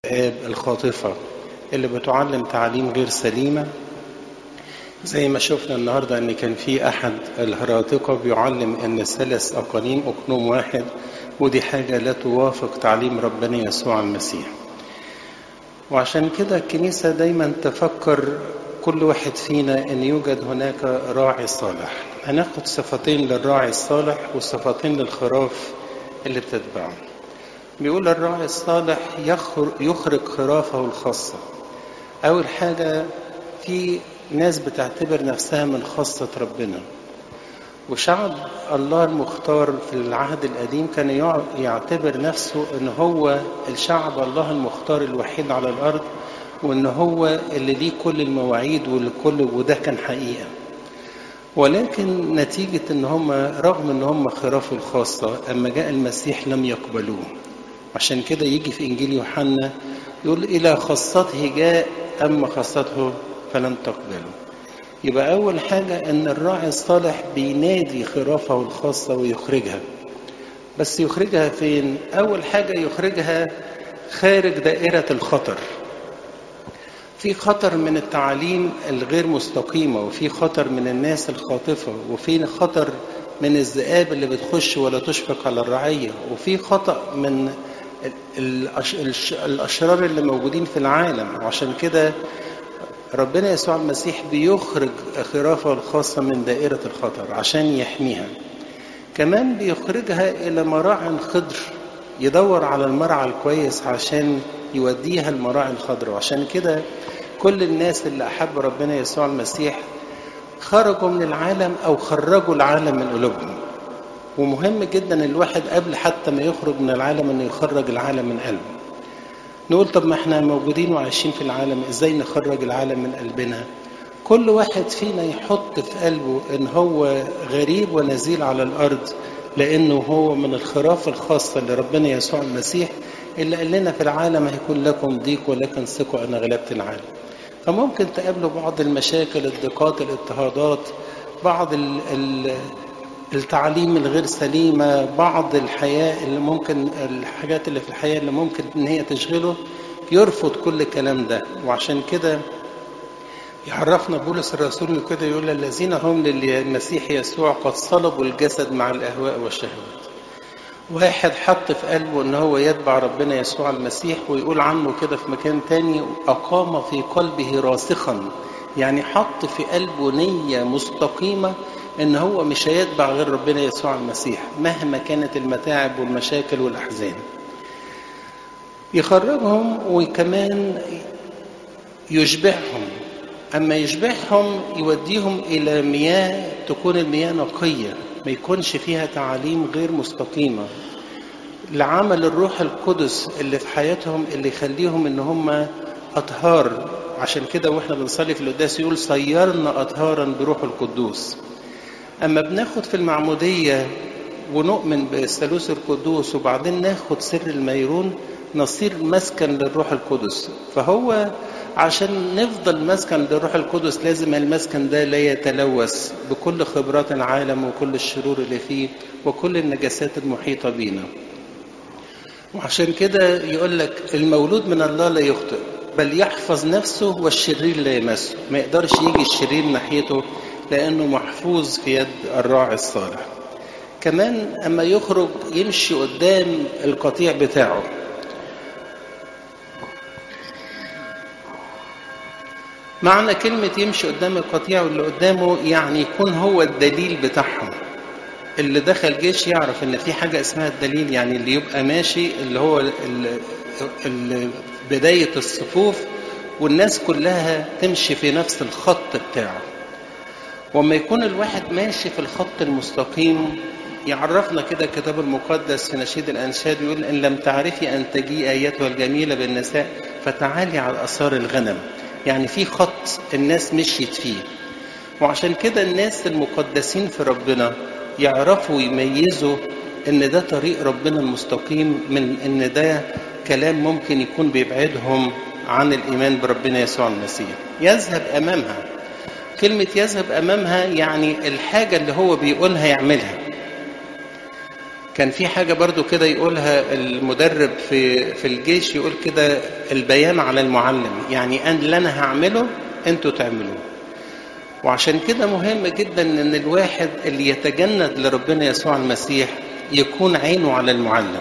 الخاطفة اللي بتعلم تعليم غير سليمة زي ما شفنا النهاردة ان كان في احد الهراطقة بيعلم ان ثلاث اقانيم اقنوم واحد ودي حاجة لا توافق تعليم ربنا يسوع المسيح وعشان كده الكنيسة دايما تفكر كل واحد فينا ان يوجد هناك راعي صالح هناخد صفتين للراعي الصالح وصفتين للخراف اللي بتتبعه بيقول الراعي الصالح يخرج خرافه الخاصة أول حاجة في ناس بتعتبر نفسها من خاصة ربنا وشعب الله المختار في العهد القديم كان يعتبر نفسه ان هو الشعب الله المختار الوحيد على الارض وان هو اللي ليه كل المواعيد والكل وده كان حقيقه ولكن نتيجة ان هم رغم ان هم خرافه الخاصة اما جاء المسيح لم يقبلوه عشان كده يجي في انجيل يوحنا يقول الى خاصته جاء اما خاصته فلم تقبله يبقى اول حاجة ان الراعي الصالح بينادي خرافه الخاصة ويخرجها بس يخرجها فين اول حاجة يخرجها خارج دائرة الخطر في خطر من التعاليم الغير مستقيمة وفي خطر من الناس الخاطفة وفي خطر من الذئاب اللي بتخش ولا تشفق على الرعية وفي خطأ من الأشرار اللي موجودين في العالم وعشان كده ربنا يسوع المسيح بيخرج خرافه الخاصة من دائرة الخطر عشان يحميها كمان بيخرجها إلى مراع خضر يدور على المرعى الكويس عشان يوديها المراعي الخضراء وعشان كده كل الناس اللي أحب ربنا يسوع المسيح خرجوا من العالم أو خرجوا العالم من قلوبهم ومهم جدا الواحد قبل حتى ما يخرج من العالم انه يخرج العالم من قلبه نقول طب ما احنا موجودين وعايشين في العالم ازاي نخرج العالم من قلبنا كل واحد فينا يحط في قلبه ان هو غريب ونزيل على الارض لانه هو من الخراف الخاصه لربنا يسوع المسيح اللي قال لنا في العالم هيكون لكم ضيق ولكن ثقوا انا غلبت العالم فممكن تقابلوا بعض المشاكل الضيقات الاضطهادات بعض ال ال التعليم الغير سليمة بعض الحياة اللي ممكن الحاجات اللي في الحياة اللي ممكن ان هي تشغله يرفض كل الكلام ده وعشان كده يعرفنا بولس الرسول كده يقول الذين هم للمسيح يسوع قد صلبوا الجسد مع الأهواء والشهوات واحد حط في قلبه ان هو يتبع ربنا يسوع المسيح ويقول عنه كده في مكان تاني أقام في قلبه راسخا يعني حط في قلبه نية مستقيمة ان هو مش هيتبع غير ربنا يسوع المسيح مهما كانت المتاعب والمشاكل والاحزان يخرجهم وكمان يشبعهم اما يشبعهم يوديهم الى مياه تكون المياه نقيه ما يكونش فيها تعاليم غير مستقيمه لعمل الروح القدس اللي في حياتهم اللي يخليهم ان هم اطهار عشان كده واحنا بنصلي في القداس يقول صيرنا اطهارا بروح القدوس أما بناخد في المعمودية ونؤمن بالثالوث القدوس وبعدين ناخد سر الميرون نصير مسكن للروح القدس فهو عشان نفضل مسكن للروح القدس لازم المسكن ده لا يتلوث بكل خبرات العالم وكل الشرور اللي فيه وكل النجاسات المحيطة بينا وعشان كده يقول لك المولود من الله لا يخطئ بل يحفظ نفسه والشرير لا يمسه ما يقدرش يجي الشرير ناحيته لأنه محفوظ في يد الراعي الصالح كمان أما يخرج يمشي قدام القطيع بتاعه معنى كلمة يمشي قدام القطيع واللي قدامه يعني يكون هو الدليل بتاعهم اللي دخل جيش يعرف ان في حاجة اسمها الدليل يعني اللي يبقى ماشي اللي هو ال ال بداية الصفوف والناس كلها تمشي في نفس الخط بتاعه وما يكون الواحد ماشي في الخط المستقيم يعرفنا كده الكتاب المقدس في نشيد الأنشاد يقول إن لم تعرفي أن تجيء أيتها الجميلة بالنساء فتعالي على أثار الغنم يعني في خط الناس مشيت فيه وعشان كده الناس المقدسين في ربنا يعرفوا يميزوا ان ده طريق ربنا المستقيم من ان ده كلام ممكن يكون بيبعدهم عن الايمان بربنا يسوع المسيح يذهب امامها كلمة يذهب أمامها يعني الحاجة اللي هو بيقولها يعملها كان في حاجة برضو كده يقولها المدرب في في الجيش يقول كده البيان على المعلم يعني أن اللي أنا هعمله أنتوا تعملوه وعشان كده مهم جدا ان الواحد اللي يتجند لربنا يسوع المسيح يكون عينه على المعلم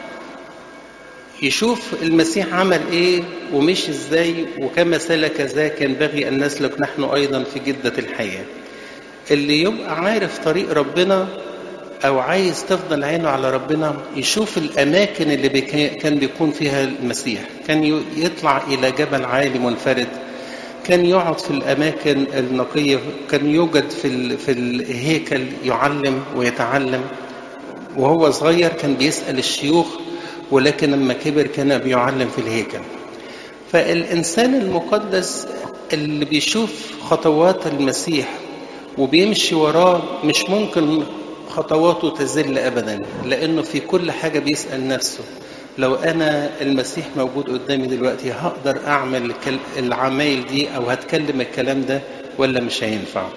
يشوف المسيح عمل ايه ومشي ازاي وكما سلك ذاك ينبغي ان نسلك نحن ايضا في جده الحياه اللي يبقى عارف طريق ربنا او عايز تفضل عينه على ربنا يشوف الاماكن اللي بيكي كان بيكون فيها المسيح كان يطلع الى جبل عالي منفرد كان يقعد في الاماكن النقيه كان يوجد في في الهيكل يعلم ويتعلم وهو صغير كان بيسال الشيوخ ولكن لما كبر كان بيعلم في الهيكل فالانسان المقدس اللي بيشوف خطوات المسيح وبيمشي وراه مش ممكن خطواته تزل ابدا لانه في كل حاجه بيسال نفسه لو انا المسيح موجود قدامي دلوقتي هقدر اعمل العمايل دي او هتكلم الكلام ده ولا مش هينفع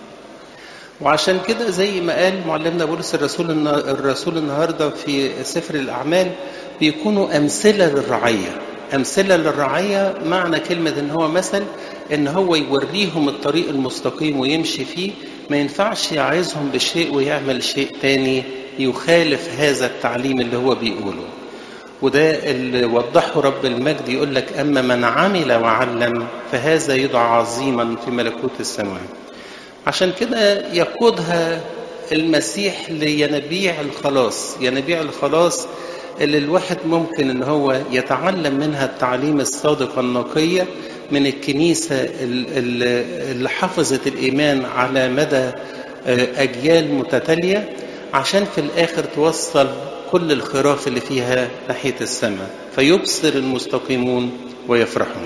وعشان كده زي ما قال معلمنا بولس الرسول الرسول النهارده في سفر الاعمال بيكونوا امثله للرعيه امثله للرعيه معنى كلمه ان هو مثل ان هو يوريهم الطريق المستقيم ويمشي فيه ما ينفعش يعظهم بشيء ويعمل شيء تاني يخالف هذا التعليم اللي هو بيقوله وده اللي وضحه رب المجد يقول لك أما من عمل وعلم فهذا يدعى عظيما في ملكوت السماوات عشان كده يقودها المسيح لينابيع الخلاص ينابيع الخلاص اللي الواحد ممكن ان هو يتعلم منها التعليم الصادق النقية من الكنيسة اللي حفظت الإيمان على مدى أجيال متتالية عشان في الآخر توصل كل الخراف اللي فيها ناحية السماء فيبصر المستقيمون ويفرحون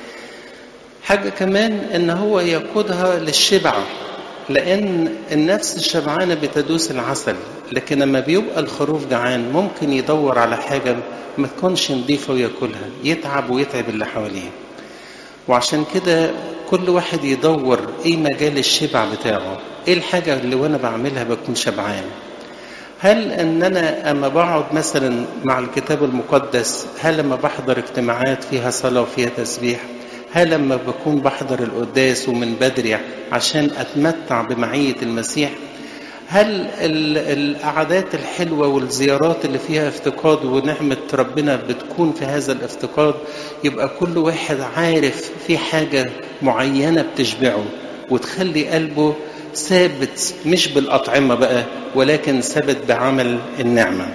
حاجة كمان ان هو يقودها للشبع لان النفس الشبعانة بتدوس العسل لكن لما بيبقى الخروف جعان ممكن يدور على حاجة ما تكونش نظيفة وياكلها يتعب ويتعب اللي حواليه وعشان كده كل واحد يدور ايه مجال الشبع بتاعه ايه الحاجة اللي وانا بعملها بكون شبعان هل ان انا اما بقعد مثلا مع الكتاب المقدس هل لما بحضر اجتماعات فيها صلاه وفيها تسبيح هل لما بكون بحضر القداس ومن بدري عشان اتمتع بمعيه المسيح هل القعدات الحلوة والزيارات اللي فيها افتقاد ونعمة ربنا بتكون في هذا الافتقاد يبقى كل واحد عارف في حاجة معينة بتشبعه وتخلي قلبه ثابت مش بالأطعمة بقى ولكن ثابت بعمل النعمة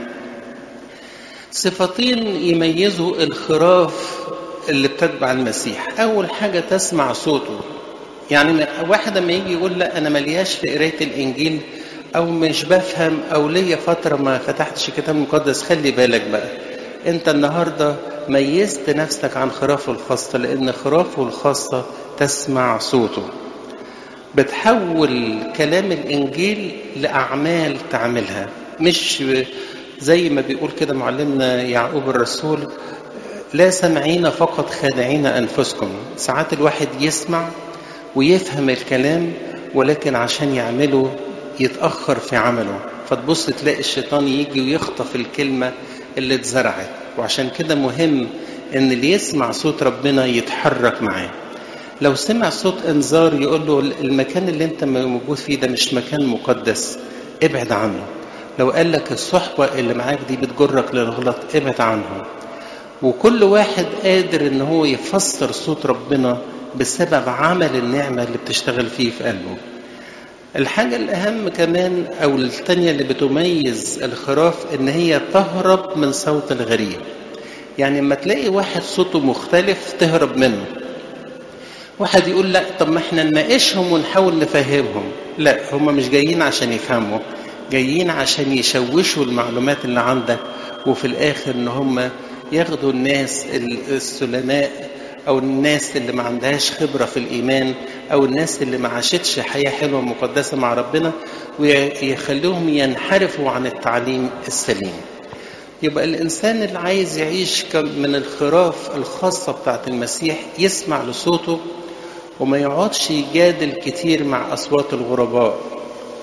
صفتين يميزوا الخراف اللي بتتبع المسيح أول حاجة تسمع صوته يعني واحد لما يجي يقول لا أنا ملياش في قراية الإنجيل أو مش بفهم أو ليا فترة ما فتحتش الكتاب المقدس خلي بالك بقى أنت النهاردة ميزت نفسك عن خرافه الخاصة لأن خرافه الخاصة تسمع صوته بتحول كلام الإنجيل لأعمال تعملها مش زي ما بيقول كده معلمنا يعقوب الرسول لا سمعين فقط خادعين أنفسكم ساعات الواحد يسمع ويفهم الكلام ولكن عشان يعمله يتأخر في عمله فتبص تلاقي الشيطان يجي ويخطف الكلمة اللي اتزرعت وعشان كده مهم ان اللي يسمع صوت ربنا يتحرك معاه لو سمع صوت انذار يقول له المكان اللي انت موجود فيه ده مش مكان مقدس ابعد عنه لو قال لك الصحبة اللي معاك دي بتجرك للغلط ابعد عنه وكل واحد قادر ان هو يفسر صوت ربنا بسبب عمل النعمة اللي بتشتغل فيه في قلبه الحاجة الأهم كمان أو الثانية اللي بتميز الخراف إن هي تهرب من صوت الغريب يعني لما تلاقي واحد صوته مختلف تهرب منه واحد يقول لا طب ما احنا نناقشهم ونحاول نفهمهم لا هم مش جايين عشان يفهموا جايين عشان يشوشوا المعلومات اللي عندك وفي الآخر إن هم ياخدوا الناس السلماء او الناس اللي ما عندهاش خبره في الايمان او الناس اللي ما عاشتش حياه حلوه مقدسه مع ربنا ويخليهم ينحرفوا عن التعليم السليم يبقى الانسان اللي عايز يعيش من الخراف الخاصه بتاعت المسيح يسمع لصوته وما يقعدش يجادل كتير مع اصوات الغرباء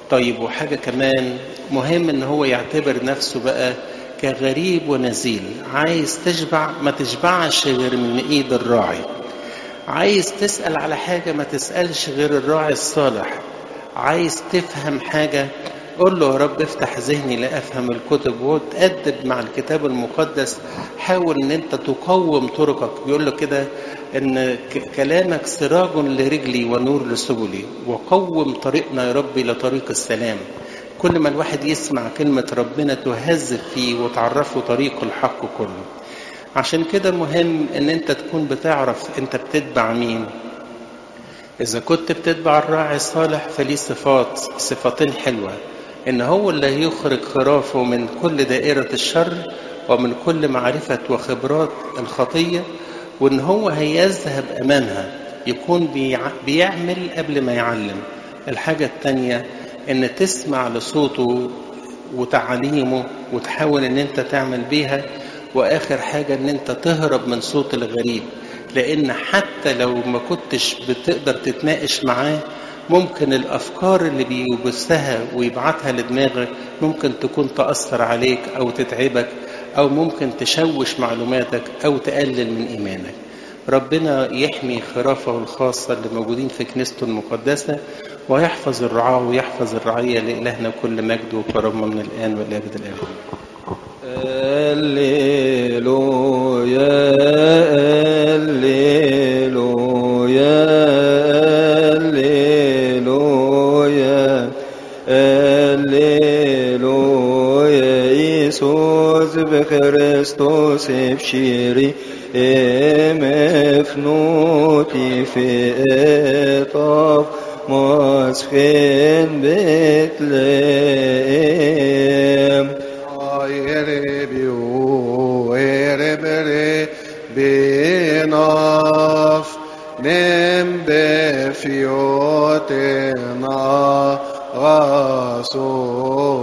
طيب وحاجة كمان مهم ان هو يعتبر نفسه بقى كغريب ونزيل عايز تشبع ما تشبعش غير من ايد الراعي عايز تسأل على حاجة ما تسألش غير الراعي الصالح عايز تفهم حاجة قول له يا رب افتح ذهني لأفهم الكتب وتأدب مع الكتاب المقدس حاول ان انت تقوم طرقك بيقول له كده ان كلامك سراج لرجلي ونور لسبلي وقوم طريقنا يا ربي لطريق السلام كل ما الواحد يسمع كلمة ربنا تهذب فيه وتعرفه طريق الحق كله عشان كده مهم ان انت تكون بتعرف انت بتتبع مين اذا كنت بتتبع الراعي الصالح فليه صفات صفتين حلوة ان هو اللي هيخرج خرافه من كل دائرة الشر ومن كل معرفة وخبرات الخطية وان هو هيذهب امامها يكون بيعمل قبل ما يعلم الحاجة التانية ان تسمع لصوته وتعليمه وتحاول ان انت تعمل بيها واخر حاجة ان انت تهرب من صوت الغريب لان حتى لو ما كنتش بتقدر تتناقش معاه ممكن الافكار اللي بيبثها ويبعتها لدماغك ممكن تكون تاثر عليك او تتعبك او ممكن تشوش معلوماتك او تقلل من ايمانك ربنا يحمي خرافه الخاصه اللي موجودين في كنيسته المقدسه ويحفظ الرعاه ويحفظ الرعيه لالهنا كل مجد وكرامه من الان والابد الابد هللويا هللويا هللويا هللويا إيسوس بخريستوس بشيري مفنوتي في إطاف مسخن بتلام بناف نم بفيوتنا غاسو